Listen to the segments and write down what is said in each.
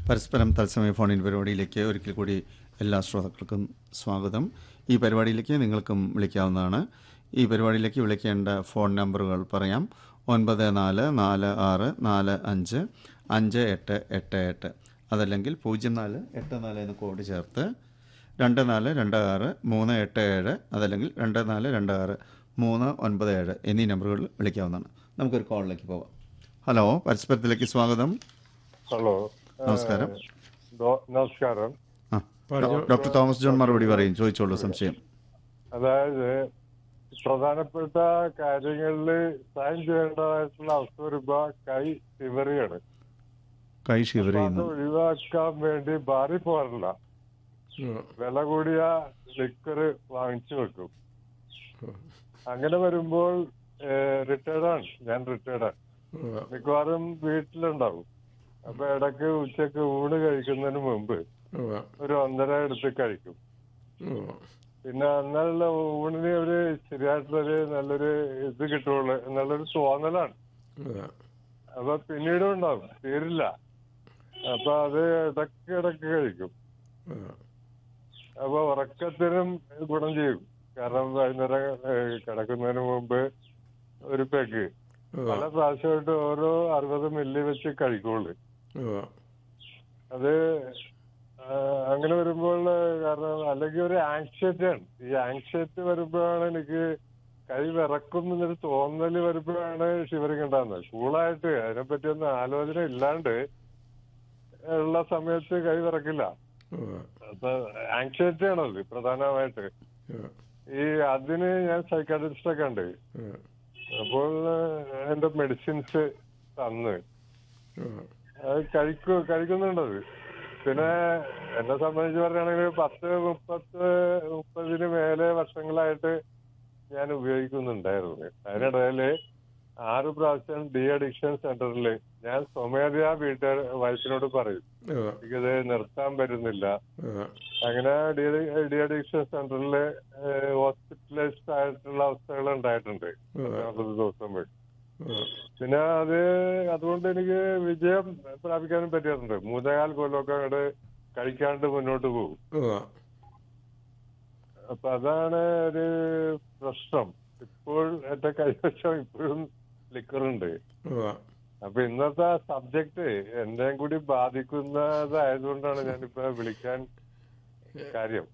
പരസ്പരം തത്സമയ ഫോണിൻ പരിപാടിയിലേക്ക് ഒരിക്കൽ കൂടി എല്ലാ ശ്രോതാക്കൾക്കും സ്വാഗതം ഈ പരിപാടിയിലേക്ക് നിങ്ങൾക്കും വിളിക്കാവുന്നതാണ് ഈ പരിപാടിയിലേക്ക് വിളിക്കേണ്ട ഫോൺ നമ്പറുകൾ പറയാം ഒൻപത് നാല് നാല് ആറ് നാല് അഞ്ച് അഞ്ച് എട്ട് എട്ട് എട്ട് അതല്ലെങ്കിൽ പൂജ്യം നാല് എട്ട് നാല് എന്ന് കോഡ് ചേർത്ത് രണ്ട് നാല് രണ്ട് ആറ് മൂന്ന് എട്ട് ഏഴ് അതല്ലെങ്കിൽ രണ്ട് നാല് രണ്ട് ആറ് മൂന്ന് ഒൻപത് ഏഴ് എന്നീ നമ്പറുകളിൽ വിളിക്കാവുന്നതാണ് നമുക്കൊരു കോളിലേക്ക് പോവാം ഹലോ പരസ്പരത്തിലേക്ക് സ്വാഗതം ഹലോ നമസ്കാരം. ഡോ- നമസ്കാരം ആ ഡോക്ടർ തോമസ് ജോൺ മറുപടി പറയും ചോദിച്ചോളൂ സംശയം അതായത് പ്രധാനപ്പെട്ട കാര്യങ്ങളിൽ സൈൻ ചെയ്യേണ്ടതായിട്ടുള്ള അവസ്ഥ വരുമ്പോ കൈ ശിവറിയാണ് കൈ ഷിവർ അത് ചെയ്യുന്നു ഒഴിവാക്കാൻ വേണ്ടി ബാറി പോകാറില്ല വില കൂടിയ ലിക്കർ വാങ്ങിച്ചു വെക്കും അങ്ങനെ വരുമ്പോൾ റിട്ടയർഡാണ് ഞാൻ റിട്ടയർഡാണ് മിക്കവാറും വീട്ടിലുണ്ടാവും അപ്പൊ ഇടയ്ക്ക് ഉച്ചക്ക് ഊണ് കഴിക്കുന്നതിന് മുമ്പ് ഒരു ഒന്നര എടുത്ത് കഴിക്കും പിന്നെ അന്നുള്ള ഊണിന് ഒരു ശരിയായിട്ടുള്ളൊരു നല്ലൊരു ഇത് കിട്ടുള്ളൂ എന്നുള്ളൊരു തോന്നലാണ് അപ്പൊ പിന്നീടും ഉണ്ടാവും തീരില്ല അപ്പൊ അത് ഇടയ്ക്ക് ഇടയ്ക്ക് കഴിക്കും അപ്പൊ ഉറക്കത്തിനും ഗുണം ചെയ്യും കാരണം വൈകുന്നേരം ഏഹ്, കിടക്കുന്നതിന് മുമ്പ് ഒരു പെഗ് പല പ്രാവശ്യമായിട്ട് ഓരോ അറുപത് മില്ലി വെച്ച് കഴിക്കുള്ളൂ അത് ആ, അങ്ങനെ വരുമ്പോൾ കാരണം അല്ലെങ്കിൽ ഒരു ആങ്ഷൈറ്റി ആണ് ഈ ആങ്ഷൈറ്റി വരുമ്പോഴാണ് എനിക്ക് കൈ വിറക്കും എന്നൊരു തോന്നല് വരുമ്പോഴാണ് ഷിവറിങ് ഉണ്ടാകുന്നത് കൂളായിട്ട് അതിനെപ്പറ്റി ഒന്നും ആലോചന ഇല്ലാണ്ട് ഉള്ള സമയത്ത് കൈ വിറക്കില്ല അപ്പൊ ആങ്ഷൈറ്റി ആണത് പ്രധാനമായിട്ട് ഈ അതിന് ഞാൻ സൈക്കാട്രിസ്റ്റ് ഒക്കെ ഉണ്ട് അപ്പോൾ എന്റെ മെഡിസിൻസ് തന്ന് അത് കഴിക്കു കഴിക്കുന്നുണ്ടത് പിന്നെ എന്നെ സംബന്ധിച്ച് പറയുകയാണെങ്കിൽ പത്ത് മുപ്പത്ത് മുപ്പതിന് മേലെ വർഷങ്ങളായിട്ട് ഞാൻ ഉപയോഗിക്കുന്നുണ്ടായിരുന്നു അതിനിടയില് ആറ് പ്രാവശ്യം ഡി അഡിക്ഷൻ സെന്ററിൽ ഞാൻ സ്വമേധയാ വീട്ടുകാർ വൈഫിനോട് പറയും എനിക്കത് നിർത്താൻ പറ്റുന്നില്ല അങ്ങനെ ഡി ഡി അഡിക്ഷൻ സെന്ററിൽ ഹോസ്പിറ്റലൈസ്ഡ് ആയിട്ടുള്ള അവസ്ഥകൾ ഉണ്ടായിട്ടുണ്ട് നാൽപ്പത് ദിവസം പോയി പിന്നെ അത് അതുകൊണ്ട് എനിക്ക് വിജയം പ്രാപിക്കാനും പറ്റിയിട്ടുണ്ട് മൂന്നേകാൽ കൊല്ലമൊക്കെ അങ്ങോട്ട് കഴിക്കാണ്ട് മുന്നോട്ട് പോകും അപ്പൊ അതാണ് ഒരു പ്രശ്നം ഇപ്പോൾ എന്റെ കൈവശം ഇപ്പോഴും ലിക്കറുണ്ട് അപ്പൊ ഇന്നത്തെ സബ്ജക്ട് എന്റെയും കൂടി ബാധിക്കുന്നതായതുകൊണ്ടാണ് ഞാനിപ്പോ വിളിക്കാൻ കാര്യം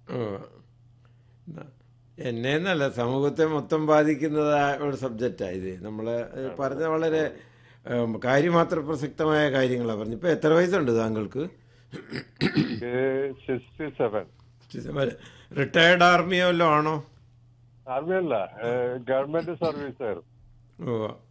എന്നെ എന്നല്ല സമൂഹത്തെ മൊത്തം ബാധിക്കുന്നതായ ഒരു സബ്ജക്റ്റാണ് ഇത് നമ്മൾ പറഞ്ഞ വളരെ ഉം, കാര്യമാത്ര പ്രസക്തമായ കാര്യങ്ങളാണ് പറഞ്ഞു ഇപ്പം എത്ര വയസ്സുണ്ട് താങ്കൾക്ക് സിക്സ്റ്റി സെവൻ റിട്ടയർഡ് ആർമിയോ വല്ലതും ആണോ ആർമി അല്ല ഗവൺമെന്റ് സർവീസ് ആയിരുന്നു ഓ